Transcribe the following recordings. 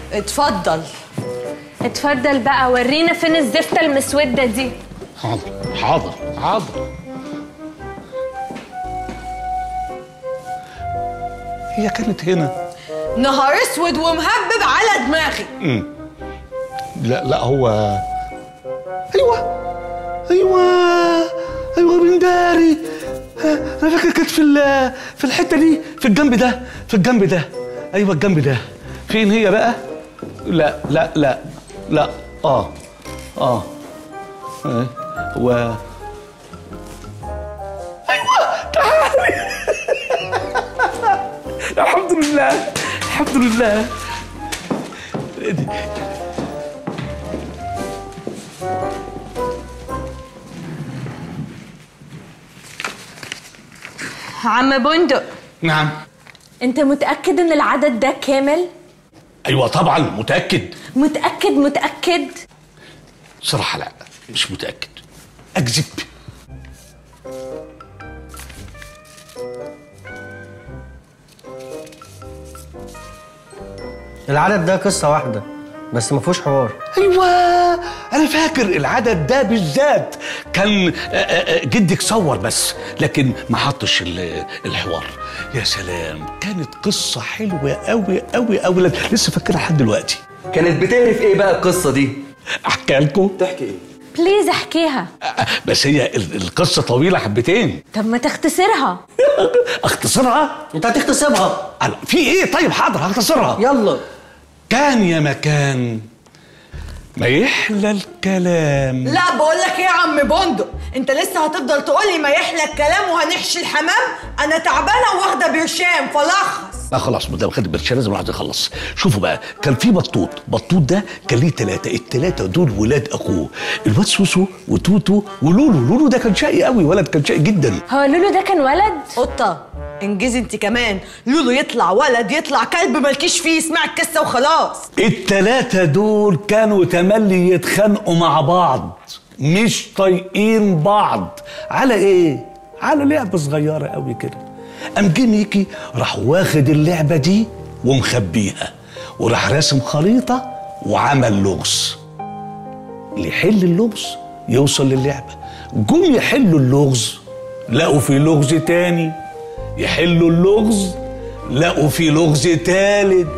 اتفضل اتفضل بقى ورينا فين الزفتة المسودة دي حاضر حاضر حاضر هي كانت هنا نهار اسود ومهبب على دماغي لا لا هو ايوه ايوه ايوه بن داري ها، انا فاكر كانت في ال- في الحته دي في الجنب ده في الجنب ده ايوه الجنب ده فين هي بقى لا لا لا لا اه اه آه، هو ايوه تعالي الحمد لله الحمد لله عم بندق نعم انت متأكد ان العدد ده كامل؟ ايوه طبعا متاكد متأكد متأكد؟ صراحه لا مش متاكد اكذب العدد ده قصة واحدة بس ما فيهوش حوار ايوه انا فاكر العدد ده بالذات كان آه، آه، آه، جدك صور بس لكن ما حطش ال- الحوار يا سلام كانت قصه حلوه قوي قوي قوي لسه فاكرها لحد دلوقتي كانت بتعرف ايه بقى القصه دي احكي لكم تحكي ايه بليز احكيها بس هي ال- القصه طويله حبتين طب ما تختصرها اختصرها انت هتختصبها ألا، في ايه طيب حاضر هختصرها يلا كان يا مكان ما يحلى الكلام لا بقول لك ايه يا عم بندق انت لسه هتفضل تقولي ما يحلى الكلام وهنحشي الحمام انا تعبانه واخده برشام فلخص لا خلاص ما دام خد برشام لازم الواحد يخلص شوفوا بقى كان في بطوط بطوط ده كان ليه ثلاثه الثلاثه دول ولاد اخوه الواد سوسو وتوتو ولولو لولو ده كان شقي قوي ولد كان شقي جدا هو لولو ده كان ولد؟ قطه انجزي انت كمان لولو يطلع ولد يطلع كلب مالكيش فيه اسمع القصه وخلاص الثلاثه دول كانوا تملي يتخانقوا مع بعض مش طايقين بعض على ايه على لعبه صغيره قوي كده قام جه ميكي راح واخد اللعبه دي ومخبيها وراح راسم خريطه وعمل لغز اللي يحل اللغز يوصل للعبه جم يحلوا اللغز لقوا في لغز تاني يحلوا اللغز لقوا في لغز تالت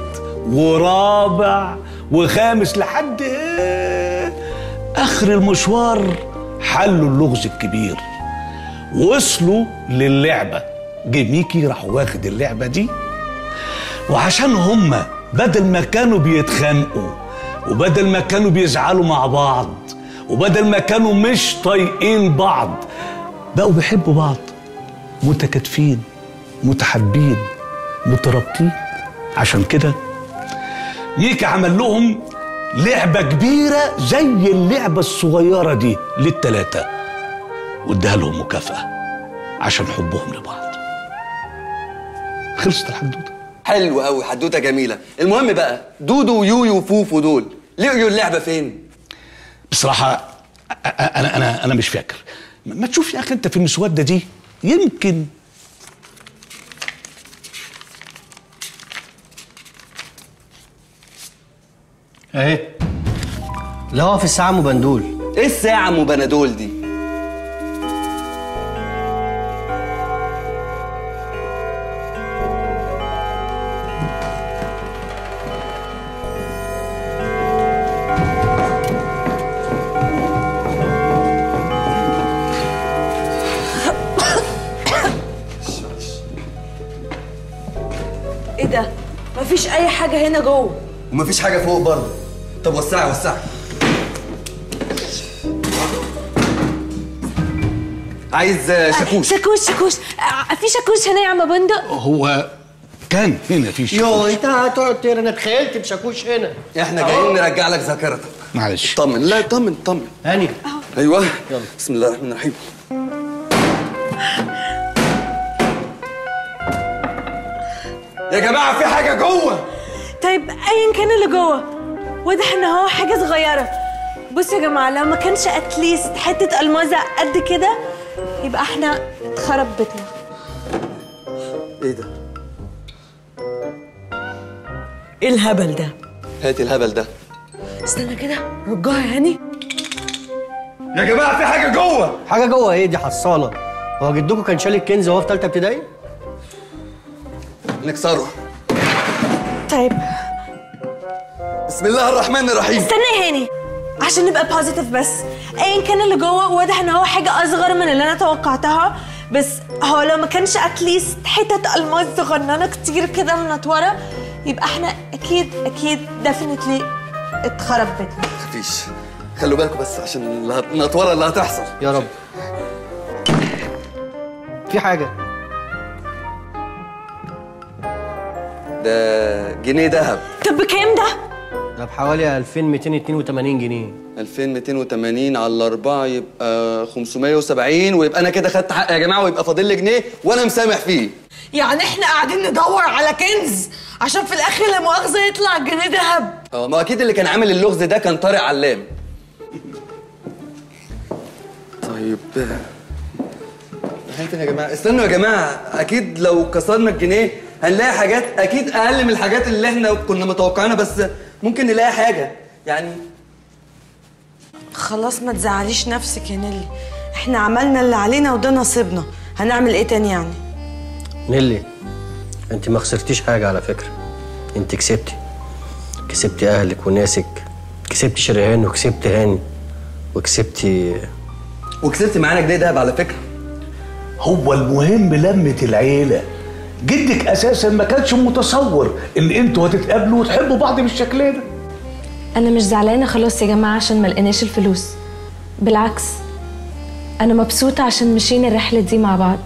ورابع وخامس لحد ايه اخر المشوار حلوا اللغز الكبير وصلوا للعبه جه ميكي راح واخد اللعبه دي وعشان هما بدل ما كانوا بيتخانقوا وبدل ما كانوا بيزعلوا مع بعض وبدل ما كانوا مش طايقين بعض بقوا بيحبوا بعض متكاتفين متحابين مترابطين عشان كده ميكا عمل لهم لعبة كبيرة زي اللعبة الصغيرة دي للتلاتة واداها لهم مكافأة عشان حبهم لبعض خلصت الحدوتة حلو قوي حدوته جميله المهم بقى دودو ويويو وفوفو دول لقيوا اللعبه فين بصراحة أ- أ- أنا أنا أنا مش فاكر ما تشوف يا أخي أنت في المسودة دي يمكن اهي اللي هو في الساعة ام بندول ايه الساعه ام بنادول دي ايه ده مفيش اي حاجه هنا جوه ومفيش حاجه فوق برضه طب وسعي وسعي عايز آه، شاكوش شاكوش شاكوش آه، في شاكوش هنا يا عم بندق هو كان هنا في شيء يو انت هتقعد تقرا انا اتخيلت بشاكوش هنا احنا جايين نرجع لك ذاكرتك معلش طمن لا طمن طمن هاني ايوه يلا بسم الله الرحمن الرحيم يا جماعه في حاجه جوه طيب ايا كان اللي جوه واضح ان هو حاجه صغيره بصوا يا جماعه لو ما كانش اتليست حته المازه قد كده يبقى احنا اتخرب بيتنا ايه ده ايه الهبل ده هاتي الهبل ده استنى كده رجاها يا هاني يا جماعه في حاجه جوه حاجه جوه ايه دي حصاله هو جدكم كان شال الكنز وهو في ثالثه ابتدائي نكسره طيب بسم الله الرحمن الرحيم استنى يا هاني عشان نبقى بوزيتيف بس ايا كان اللي جوه واضح ان هو حاجه اصغر من اللي انا توقعتها بس هو لو ما كانش اتليست حتت الماس صغننه كتير كده منطوره يبقى احنا اكيد اكيد ديفينتلي اتخرب بيتنا مفيش خلوا بالكم بس عشان اللي- النطوره اللي هتحصل يا رب في حاجه ده جنيه ذهب طب بكام ده؟ ده بحوالي 2282 جنيه 2280 على الأربعة يبقى 570 ويبقى أنا كده خدت حق يا جماعة ويبقى فاضل لي جنيه وأنا مسامح فيه يعني احنا قاعدين ندور على كنز عشان في الاخر لا مؤاخذه يطلع جنيه ذهب اه ما أكيد اللي كان عامل اللغز ده كان طارق علام طيب هات يا جماعة استنوا يا جماعة أكيد لو كسرنا الجنيه هنلاقي حاجات أكيد أقل من الحاجات اللي احنا كنا متوقعينها بس ممكن نلاقي حاجة يعني خلاص ما تزعليش نفسك يا نيلي احنا عملنا اللي علينا وده نصيبنا هنعمل ايه تاني يعني نيلي انت ما خسرتيش حاجه على فكره انت كسبتي كسبتي اهلك وناسك كسبتي شريهان وكسبتي هاني وكسبتي وكسبت معانا جنيه دهب على فكرة هو المهم لمة العيلة جدك أساسا ما كانش متصور إن أنتوا هتتقابلوا وتحبوا بعض بالشكل ده انا مش زعلانه خلاص يا جماعه عشان ما لقيناش الفلوس بالعكس انا مبسوطه عشان مشينا الرحله دي مع بعض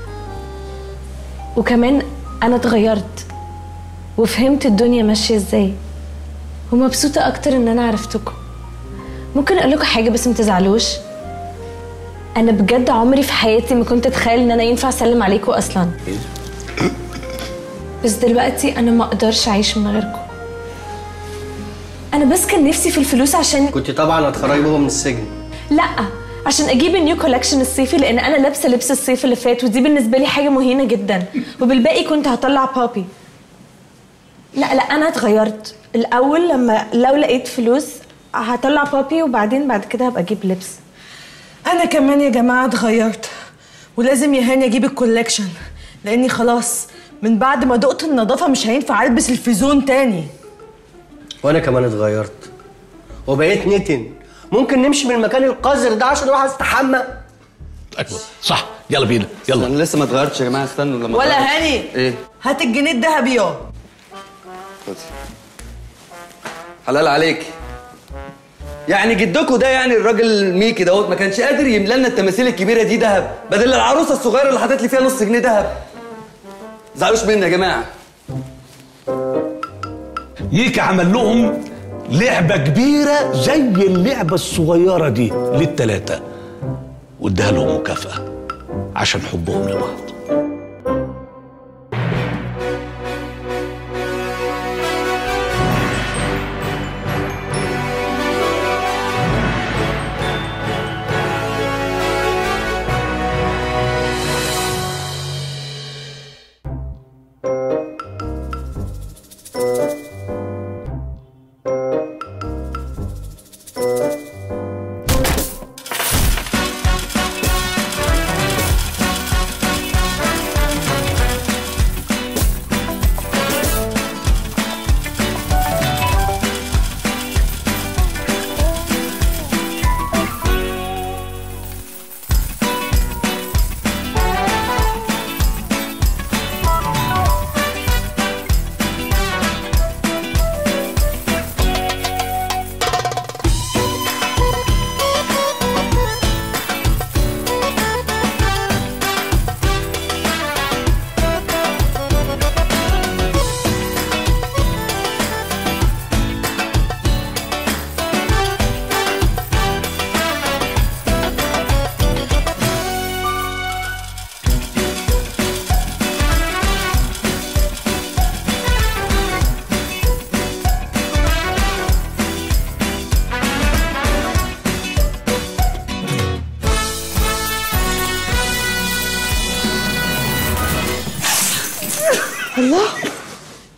وكمان انا اتغيرت وفهمت الدنيا ماشيه ازاي ومبسوطه اكتر ان انا عرفتكم ممكن اقول لكم حاجه بس ما تزعلوش انا بجد عمري في حياتي ما كنت اتخيل ان انا ينفع اسلم عليكم اصلا بس دلوقتي انا ما اقدرش اعيش من غيركم انا بس كان نفسي في الفلوس عشان كنت طبعا هتخرجي بابا من السجن لا عشان اجيب النيو كولكشن الصيفي لان انا لابسه لبس الصيف اللي فات ودي بالنسبه لي حاجه مهينه جدا وبالباقي كنت هطلع بابي لا لا انا اتغيرت الاول لما لو لقيت فلوس هطلع بابي وبعدين بعد كده هبقى اجيب لبس انا كمان يا جماعه اتغيرت ولازم يا هاني اجيب الكولكشن لاني خلاص من بعد ما دقت النظافه مش هينفع البس الفيزون تاني وانا كمان اتغيرت وبقيت نتن ممكن نمشي من المكان القذر ده عشان اروح استحمى أيوة صح يلا بينا يلا يلا أنا لسه ما اتغيرتش يا جماعة استنوا لما ولا أتغير. هاني إيه هات الجنيه الذهبي يا خدي. حلال عليك يعني جدكوا ده يعني الراجل الميكي دوت ما كانش قادر يملى لنا التماثيل الكبيره دي ذهب بدل العروسه الصغيره اللي حاطط لي فيها نص جنيه ذهب زعلوش مني يا جماعه ميكا عمل لهم لعبة كبيرة زي اللعبة الصغيرة دي للتلاتة واداها لهم مكافأة عشان حبهم لبعض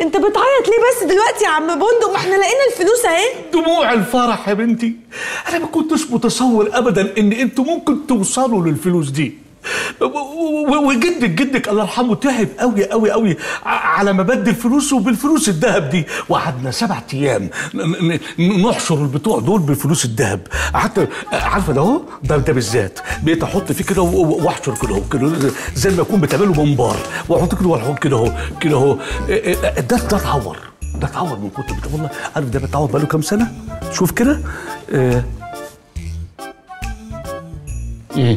انت بتعيط ليه بس دلوقتي يا عم بندق ما احنا لقينا الفلوس اهي دموع الفرح يا بنتي انا ما كنتش متصور ابدا ان انتوا ممكن توصلوا للفلوس دي و- و- وجدك جدك الله يرحمه تعب قوي قوي قوي ع- على ما بدل فلوسه بالفلوس الذهب دي وقعدنا سبع ايام ن- ن- نحشر البتوع دول بفلوس الذهب قعدت عارفه ده اهو ده ده بالذات بقيت احط فيه كده و- و- واحشر كده اهو كده زي ما يكون بتعمله منبار واحط كده واحط كده اهو كده اهو إيه- إيه، ده ده اتعور ده اتعور من كتر بتاع والله عارف ده بيتعور بقاله كام سنه شوف كده آه. ايه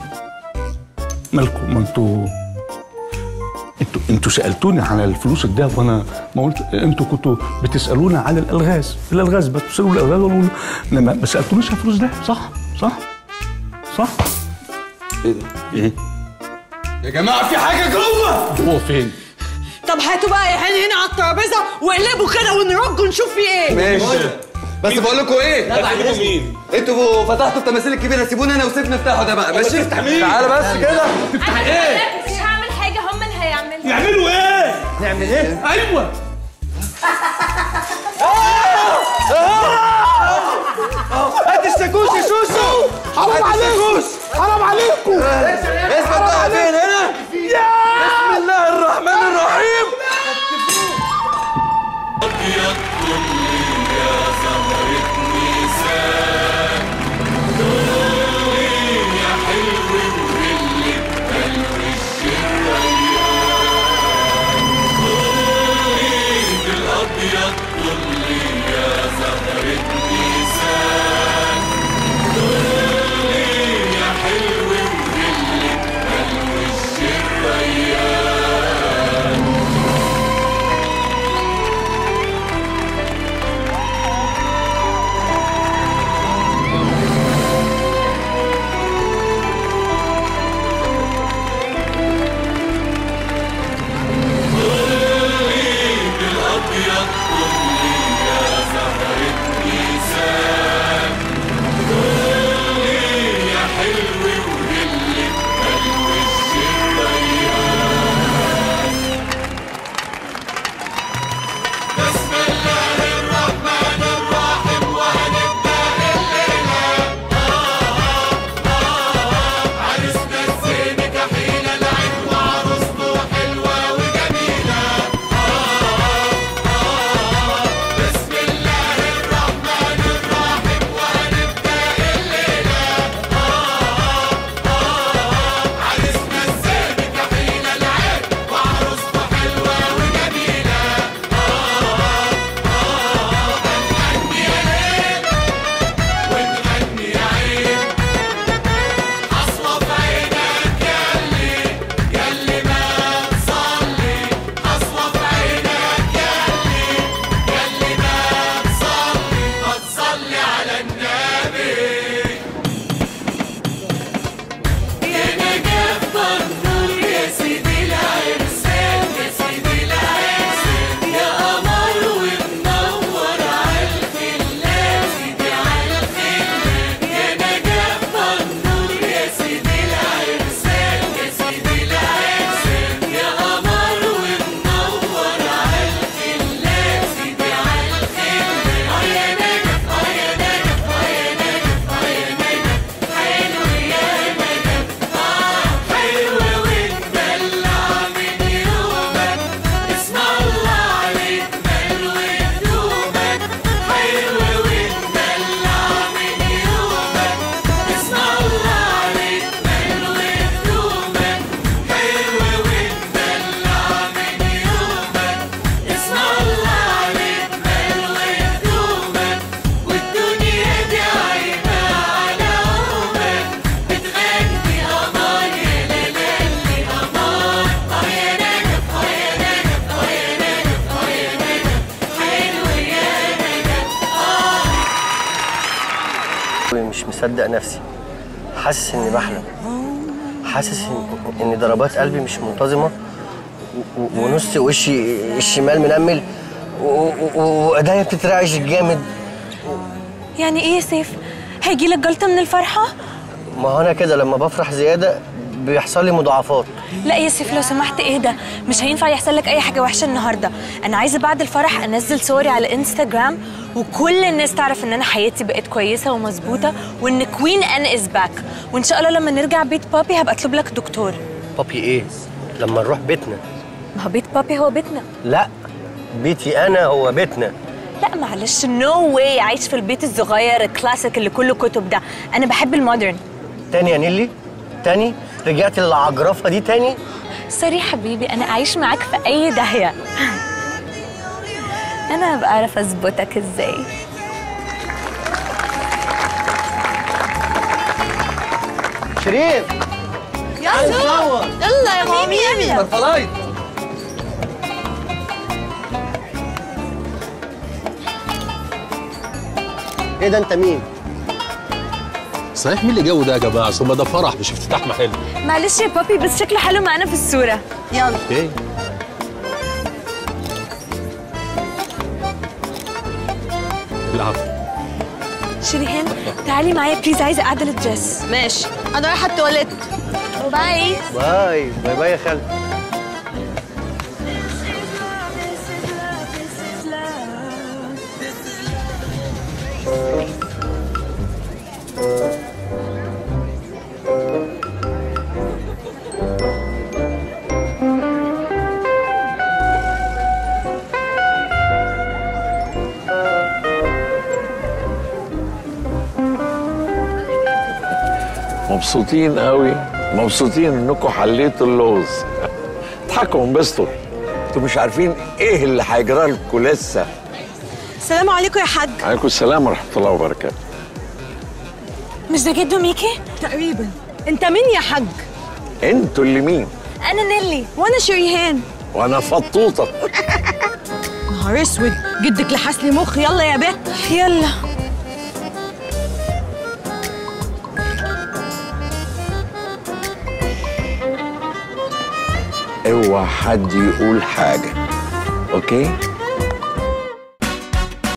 مالكم ما انتوا انتوا انتوا سالتوني على الفلوس الدهب وانا ما قلت انتوا كنتوا بتسالوني على الالغاز الالغاز بتسالوا الالغاز ولا انما ما سالتونيش على الفلوس ده صح صح صح ايه ده؟ ايه يا جماعه في حاجه جوه هو فين طب هاتوا بقى يا هاني هنا على الترابيزه واقلبوا كده ونرج ونشوف فيه ايه ماشي بس بقول لكم ايه لا بعد مين انتوا فتحتوا التماثيل الكبيره سيبونا انا وسيف نفتحه ده بقى ماشي تعالى بس كده تفتح ايه؟ مش هعمل حاجة هم اللي هيعملوا يعملوا ايه نعمل ايه ايوه هات الشاكوش يا شوشو حرام عليكم حرام عليكم اسمك بقى فين هنا بسم الله الرحمن الرحيم مش مصدق نفسي حاسس اني بحلم حاسس إن- ان ضربات قلبي مش منتظمه و- و- ونص وشي الشمال منمل و- و- و- وايديا بتترعش جامد يعني ايه يا سيف هيجي لك جلطه من الفرحه ما هو انا كده لما بفرح زياده بيحصل لي مضاعفات لا يا سيف لو سمحت اهدى مش هينفع يحصل لك اي حاجه وحشه النهارده انا عايزه بعد الفرح انزل صوري على انستغرام وكل الناس تعرف ان انا حياتي بقت كويسه ومظبوطه وان كوين ان از باك وان شاء الله لما نرجع بيت بابي هبقى اطلب لك دكتور بابي ايه لما نروح بيتنا ما هو بيت بابي هو بيتنا لا بيتي انا هو بيتنا لا معلش نو واي عايش في البيت الصغير الكلاسيك اللي كله كتب ده انا بحب المودرن تاني يا نيلي تاني رجعت للعجرفه دي تاني سوري حبيبي انا اعيش معاك في اي داهيه انا هبقى اعرف اظبطك ازاي شريف يلا يلا يا مامي يلا فرفلايت ايه ده انت مين صحيح مين اللي جو ده يا جماعه ثم ده فرح مش افتتاح محل معلش يا بابي بس شكله حلو معانا في الصوره يلا ايه العفو شريهان تعالي معايا بليز عايزه اعدل الدريس ماشي انا رايحه التواليت باي باي باي باي يا خالد مبسوطين قوي مبسوطين انكم حليتوا اللغز اضحكوا وانبسطوا انتوا مش عارفين ايه اللي هيجرى لكم لسه السلام عليكم يا حاج عليكم السلام ورحمه الله وبركاته مش ده جدو ميكي تقريبا انت مين يا حاج انتوا اللي مين انا نيلي وانا شريهان وانا فطوطه نهار اسود جدك لحس لي مخ يلا يا بت يلا اوعى حد يقول حاجه اوكي